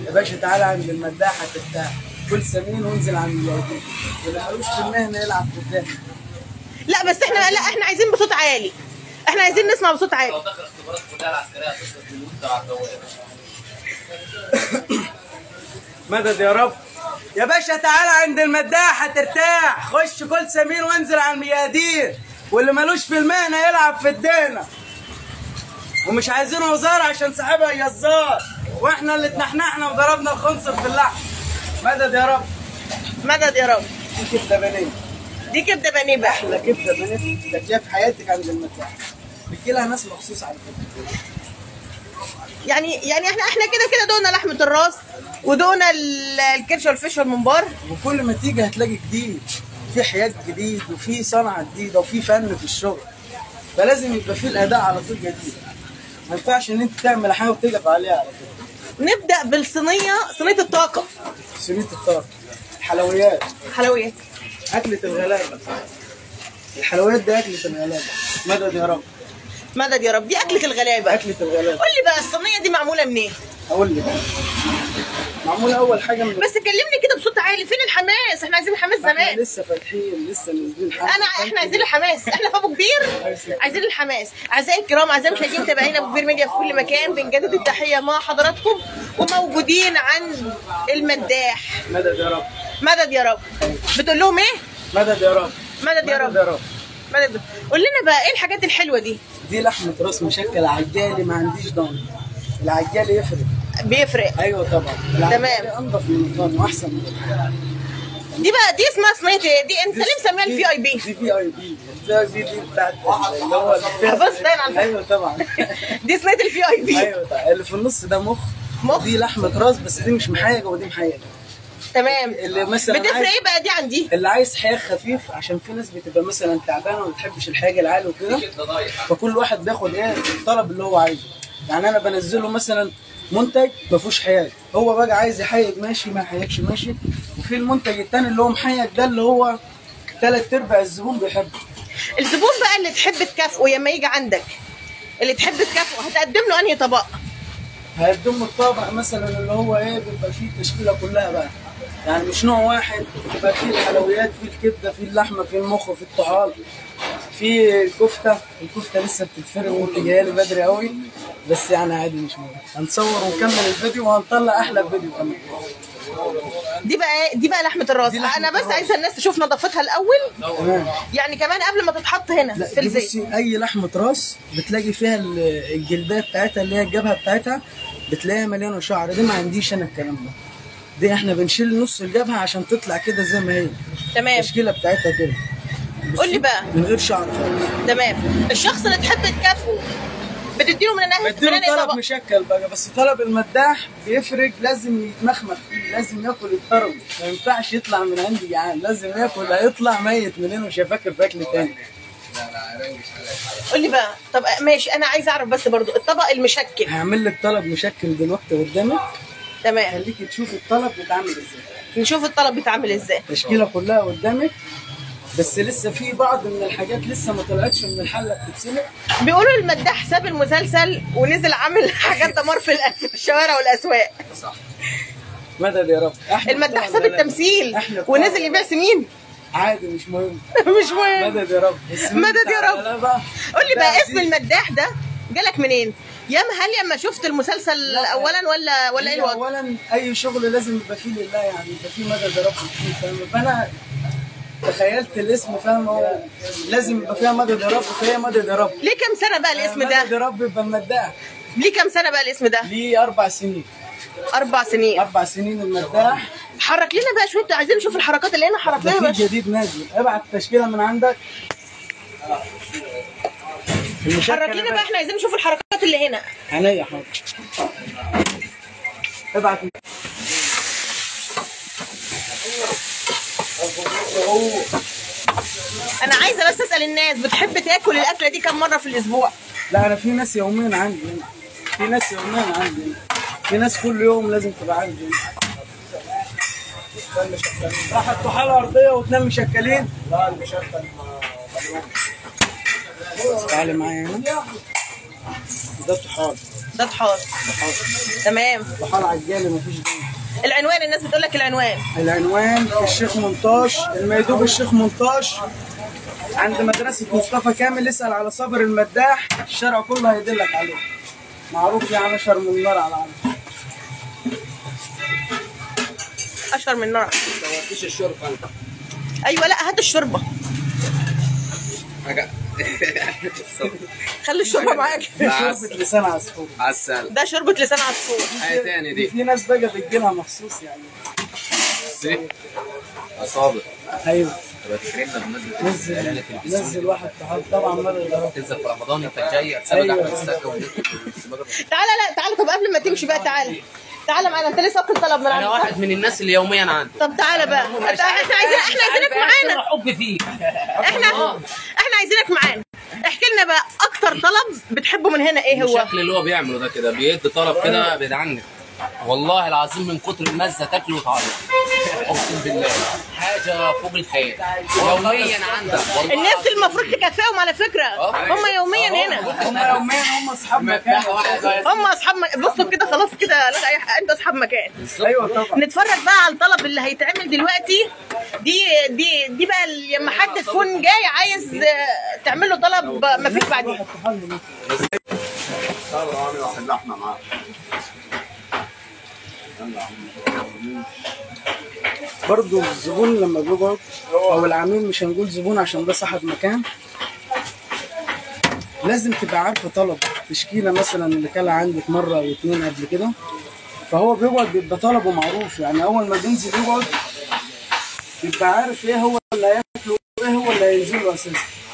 يا باشا تعالى عند المداحه ترتاح كل سمين وانزل عند اليهودي واللي ملوش في المهنه يلعب في الدنيا لا بس احنا لا احنا عايزين بصوت عالي احنا عايزين نسمع بصوت عالي لو دخل اختبارات كلها العسكريه هتصرف مليون على الدوائر مدد يا رب يا باشا تعالى عند المداحه ترتاح خش كل سمين وانزل على الميادين واللي ملوش في المهنه يلعب في الدنيا ومش عايزين وزاره عشان صاحبها يزار واحنا اللي اتنحنحنا وضربنا الخنصر في اللحم مدد يا رب مدد يا رب دي كبده بنيه دي كبده بانيه بقى احلى كبده بنيه تاكليها في حياتك عند المداحه بتجي لها ناس مخصوص على فكره يعني يعني احنا احنا كده كده دونا لحمه الراس ودونا ال- الكرش والفيش والممبار وكل ما تيجي هتلاقي جديد في حياة جديد وفي صنعة جديدة وفي فن في الشغل فلازم يبقى في الأداء على طول جديد ما ينفعش إن أنت تعمل حاجة وتقف عليها على طول نبدا بالصينيه صينيه الطاقه سمية الطاقة الحلويات حلويات أكلة الغلابة الحلويات دي أكلة الغلابة مدد يا رب مدد يا رب دي اكله الغلابه أكلة الغلابة قول لي بقى الصينيه دي معموله منين أقول لك معمولة أول حاجة من بس كلمني كده بصوت عالي فين الحماس احنا عايزين الحماس احنا زمان لسه فاتحين لسه نازلين حاجة انا احنا عايزين الحماس احنا في ابو كبير عايزين الحماس اعزائي الكرام اعزائي المشاهدين متابعينا ابو كبير ميديا في كل مكان بنجدد التحيه مع حضراتكم وموجودين عند المداح مدد يا رب مدد يا رب بتقول لهم ايه مدد يا رب مدد يا مدد رب يا رب مدد قول لنا بقى ايه الحاجات الحلوه دي دي لحمة راس مشكل عجالي ما عنديش ضن العجالي يفرق بيفرق ايوه طبعا العجالي انضف من الضن واحسن من الضن دي بقى دي اسمها صينيه ايه دي انت ليه مسميها الفي اي بي دي في اي بي الفي اي بي دي بتاعت اللي هو اللي بص باين على الفكرة. ايوه طبعا دي صينيه الفي اي بي ايوه طبعا اللي في النص ده مخ مخ. دي لحمة راس بس دي مش محايجة ودي محايجة تمام اللي مثلا بتفرق عايز ايه بقى دي عن دي اللي عايز حياة خفيف عشان في ناس بتبقى مثلا تعبانة وما بتحبش الحاجة العالية وكده كده ضايع فكل واحد بياخد ايه الطلب اللي هو عايزه يعني انا بنزله مثلا منتج ما فيهوش حياج هو بقى عايز يحيج ماشي ما يحيجش ماشي وفي المنتج التاني اللي هو محيج ده اللي هو ثلاث ارباع الزبون بيحبه الزبون بقى اللي تحب تكافئه لما يجي عندك اللي تحب تكافئه هتقدم له انهي طبق هيقدم له الطابق مثلا اللي هو ايه بيبقى فيه التشكيله كلها بقى يعني مش نوع واحد بيبقى فيه الحلويات فيه الكبده فيه اللحمه فيه المخ فيه الطحال في الكفته الكفته لسه بتتفرق وانت جايه لي بدري قوي بس يعني عادي مش مهم هنصور ونكمل الفيديو وهنطلع احلى فيديو كمان دي بقى إيه؟ دي بقى لحمه الراس دي لحمة انا بس الراس. عايزه الناس تشوف نظافتها الاول تمام يعني كمان قبل ما تتحط هنا لا في دي الزيت بصي اي لحمه راس بتلاقي فيها ال- الجلديه بتاعتها اللي هي الجبهه بتاعتها بتلاقيها مليانه شعر دي ما عنديش انا الكلام ده دي احنا بنشيل نص الجبهه عشان تطلع كده زي ما هي تمام التشكيله بتاعتها كده قول لي بقى من غير شعر خالص تمام الشخص اللي تحب تكافئه بتديله من الناحيه من بديله انهي طلب طبق مشكل بقى بس طلب المداح بيفرق لازم يتمخمخ فيه لازم ياكل الطرب ما ينفعش يطلع من عندي جعان لازم ياكل هيطلع ميت منين مش هيفكر في اكل تاني قول لي بقى طب ماشي انا عايزه اعرف بس برضو الطبق المشكل هعمل لك طلب مشكل دلوقتي قدامك تمام خليكي تشوفي الطلب بيتعمل ازاي نشوف الطلب بيتعمل ازاي التشكيله كلها قدامك بس لسه في بعض من الحاجات لسه ما طلعتش من الحله بتتسلق بيقولوا المداح ساب المسلسل ونزل عامل حاجات دمار في الأ- في الشوارع والاسواق مدد يا رب احنا المداح بتوع ساب الغلابة. التمثيل احنا بتوع ونزل يبيع سمين عادي مش مهم مش مهم مدد يا رب السمين مدد يا بتاع رب. الغلابة قول لي بقى بتاع اسم دي. المداح ده جالك منين؟ ياما هل لما شفت المسلسل لا. اولا ولا ولا ايه هي الوضع؟ اولا اي شغل لازم يبقى فيه لله يعني يبقى فيه مدد يا رب فيه فاهم فانا تخيلت الاسم فاهم هو لازم يبقى فيها مدد يا رب فهي مدد يا رب ليه كام سنه بقى الاسم مدد ده؟ يا رب يبقى المداح ليه كام سنه بقى الاسم ده؟ ليه اربع سنين اربع سنين اربع سنين المداح حرك لنا بقى شويه عايزين نشوف الحركات اللي هنا حرك ده لنا في بقى جديد نازل ابعت تشكيله من عندك المشكل حرك لنا بقى احنا عايزين نشوف الحركات اللي هنا عينيا حاضر ابعت انا عايزه بس اسال الناس بتحب تاكل الاكله دي كم مره في الاسبوع؟ لا انا في ناس يوميا عندي هنا في ناس يوميا عندي هنا في ناس كل يوم لازم تبقى عندي هنا راح الطحالة أرضية وتنام مشكلين لا المشكل تعالي معايا هنا ده طحال ده طحال تمام طحال عجالي مفيش دم العنوان الناس بتقول لك العنوان العنوان في الشيخ منطاش الميدوب الشيخ منطاش عند مدرسة مصطفى كامل اسأل على صابر المداح الشارع كله هيدلك عليه معروف يعني اشهر من النار على العالم اشهر من نار مفيش الشرب ايوه لا هات الشوربه حاجه خلي الشوربه معاك شوربة لسان عصفور عسل ده شوربه لسان عصفور حاجه تاني دي في ناس بقى بتجيلها مخصوص يعني دي اصابع ايوه تبقى تكرمنا بمناسبه نزل اعلان التلفزيون نزل واحد طحال طبعا مرة يضرب تنزل في رمضان انت الجاي هتسابق أيوة. احمد السقا ونزل تعالى لا تعالى طب قبل ما تمشي بقى تعالى تعالى معانا انت لسه واكل طلب من انا عندك واحد من الناس اللي يوميا عندي طب تعالى بقى احنا عايزين احنا عايزينك معانا حب فيك احنا احنا عايزينك معانا احكي لنا بقى اكتر طلب بتحبه من هنا ايه هو الشكل اللي هو بيعمله ده كده بيدي طلب كده بعيد عنك والله العظيم من كتر المزه تاكل وتعيط اقسم بالله حاجه فوق الخيال يوميا عندك والله الناس المفروض تكافئهم على فكره آه. هم يوميا هنا هم يوميا هم اصحاب مكان مداح واحد هم اصحاب م... بصوا كده خلاص كده لا اي حق انت اصحاب مكان ايوه طبعا نتفرج بقى على الطلب اللي هيتعمل دلوقتي دي دي دي بقى اللي لما حد تكون جاي عايز آه، تعمل له طلب آه، مفيش بعديه الطحال ده. صار عامل واحد لحمه معاه برضو الزبون لما بيقعد او العميل مش هنقول زبون عشان ده صاحب مكان لازم تبقى عارفه طلب تشكيله مثلا اللي كان عندك مره او اتنين قبل كده فهو بيقعد بيبقى طلبه معروف يعني اول ما بينزل يقعد بيبقى عارف ايه هو اللي هياكله وايه هو اللي هينزله اساسا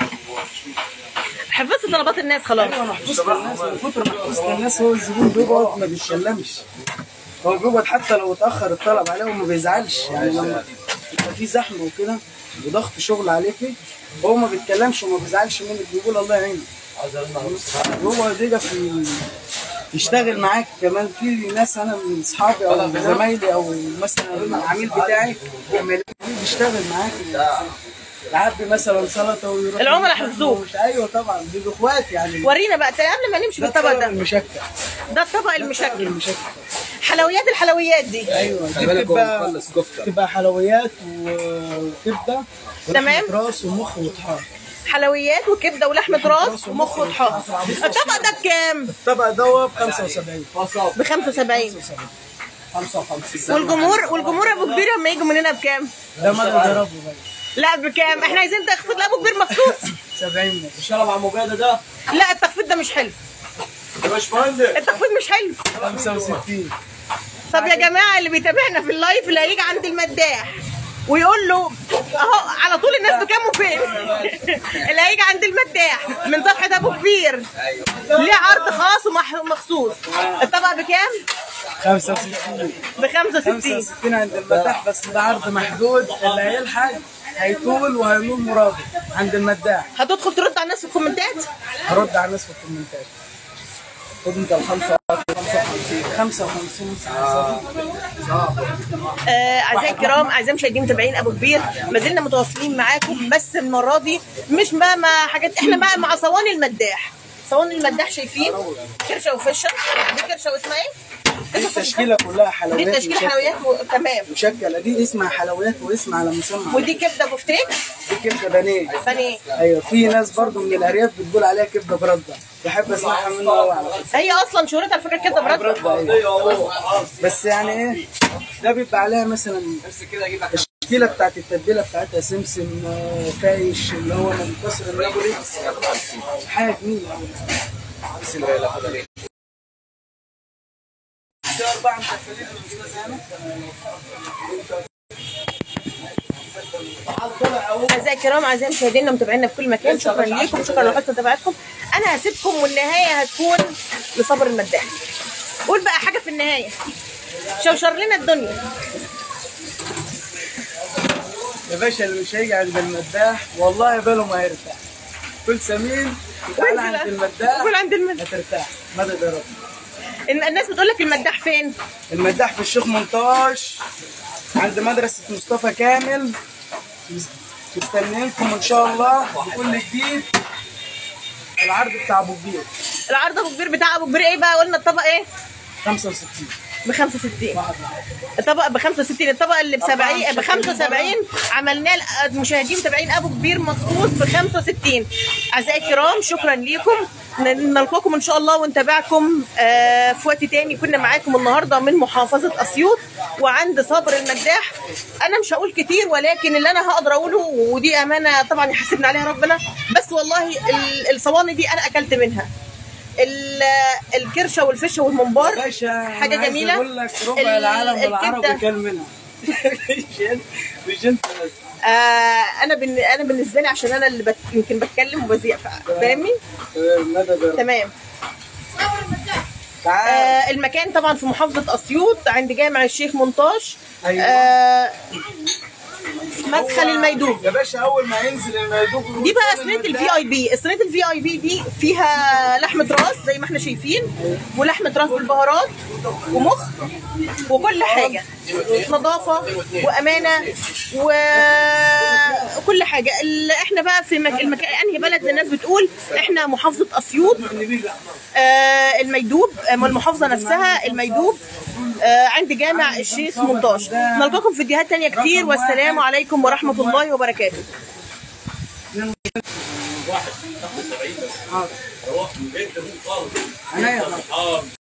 حفظت طلبات الناس خلاص ايوه محفوظ للناس من كتر ما حفظت للناس هو الزبون بيقعد ما بيتكلمش هو بيقعد حتى لو اتاخر الطلب عليه وما بيزعلش يعني لما يبقى في زحمه وكده وضغط شغل عليكي هو ما بيتكلمش وما بيزعلش منك بيقول الله يعينك هو دي في يشتغل معاك كمان في ناس انا من اصحابي او زمايلي او مثلا العميل بتاعي لما يلاقيه بيشتغل معاك يعبي مثلا سلطه ويروح العملاء حفظوه. مش ايوه طبعا بيبقوا اخوات يعني ورينا بقى تعالى قبل ما نمشي ده بالطبق الطبق ده المشكل ده الطبق المشكل المشكل حلويات الحلويات دي ايوه خلي دي بالك هو بتبقى مخلص كفته بتبقى حلويات و- وكبده تمام. ولحمة راس ومخ وطحال حلويات وكبده ولحمه راس ومخ وطحال الطبق ده بكام؟ الطبق ده ب 75 ب 75 55 والجمهور والجمهور ابو كبير لما يجوا من هنا بكام؟ ده ما ضربه بقى لا بكام؟ احنا عايزين تخفيض لابو كبير مخصوص 70 الشرب على المبيض ده لا التخفيض ده مش حلو يا باشمهندس التخفيض مش حلو 65 طب يا جماعه اللي بيتابعنا في اللايف اللي هيجي عند المداح ويقول له اهو على طول الناس بكام وفين اللي هيجي عند المداح من صفحه ابو كبير ليه عرض خاص ومخصوص الطبق بكام؟ 65 ب 65 65 عند المداح بس ده عرض محدود اللي هيلحق هيطول وهينول مراده عند المداح هتدخل ترد على الناس في الكومنتات هرد على الناس في الكومنتات خد انت الخمسة 55 آه، اعزائي الكرام اعزائي المشاهدين متابعين ابو كبير ما زلنا متواصلين معاكم بس المره دي مش بقى مع حاجات احنا بقى مع صواني المداح صواني المداح شايفين كرشه وفشه دي كرشه واسمها ايه؟ دي التشكيلة كلها دي حلويات التشكيله مشكلة. حلويات و... تمام مشكلة دي اسمها حلويات واسم على مسمى ودي كبده بفتيك دي كبدة بانيه بانيه ايوه في ناس برضو من الارياف بتقول عليها كبدة برده بحب اسمعها منه قوي على فكرة هي اصلا شهرتها على فكره كبده برده برده ايوه بس يعني ايه ده بيبقى عليها مثلا التشكيلة بتاعت التتبيلة بتاعتها سمسم آه، فايش اللي هو من كسر النابولي حاجة جميلة أوي. في أربعة مشكلين الأستاذ هنا اعزائي الكرام اعزائي مشاهدينا ومتابعينا في كل مكان شكرا ليكم شكرا لحسن متابعتكم انا هسيبكم والنهايه هتكون لصبر المداح قول بقى حاجه في النهايه شوشر لنا الدنيا يا باشا اللي مش هيجي عند المداح والله باله ما هيرتاح كل سمين تعالى عند المداح قول عند المداح هترتاح مدد يا رب إن الناس بتقول لك المداح فين المداح في الشيخ منطاش عند مدرسة مصطفى كامل مستنيينكم ان شاء الله بكل جديد العرض بتاع ابو كبير العرض ابو كبير بتاع ابو كبير ايه بقى قلنا الطبق ايه 65 ب 65 الطبق ب 65 الطبق اللي ب 70 ب 75 عملناه المشاهدين متابعين ابو كبير مخصوص ب 65 اعزائي الكرام شكرا ليكم ن- نلقاكم ان شاء الله ونتابعكم آه، في وقت تاني كنا معاكم النهارده من محافظه اسيوط وعند صبر المداح انا مش هقول كتير ولكن اللي انا هقدر اقوله ودي امانه طبعا يحاسبنا عليها ربنا بس والله ال- الصواني دي انا اكلت منها ال- الكرشه والفشه والممبار باشا حاجه أنا عايز جميله اقول لك ربع ال- العالم بالعربي الكبدة. كان منها مش أنت- مش انت بس آه انا بن... انا بالنسبه لي عشان انا اللي بت... يمكن بتكلم وبذيع فا- فاهمني آه، مدى ده تمام تعال آه المكان طبعا في محافظه اسيوط عند جامع الشيخ منطاش أيوة. آه مدخل الميدوب يا باشا اول ما ينزل الميدوب دي بقى صينيه الفي اي بي صينيه الفي اي بي دي فيها لحمه راس زي ما احنا شايفين ولحمه راس بالبهارات ومخ وكل حاجه نظافه وامانه وكل حاجه ال- احنا بقى في مك... المكان انهي بلد الناس بتقول احنا محافظه اسيوط آه الميدوب آه المحافظه نفسها الميدوب آه عند جامع الشيخ منطاش نلقاكم في فيديوهات تانية كتير والسلام عليكم ورحمه الله وبركاته انا يا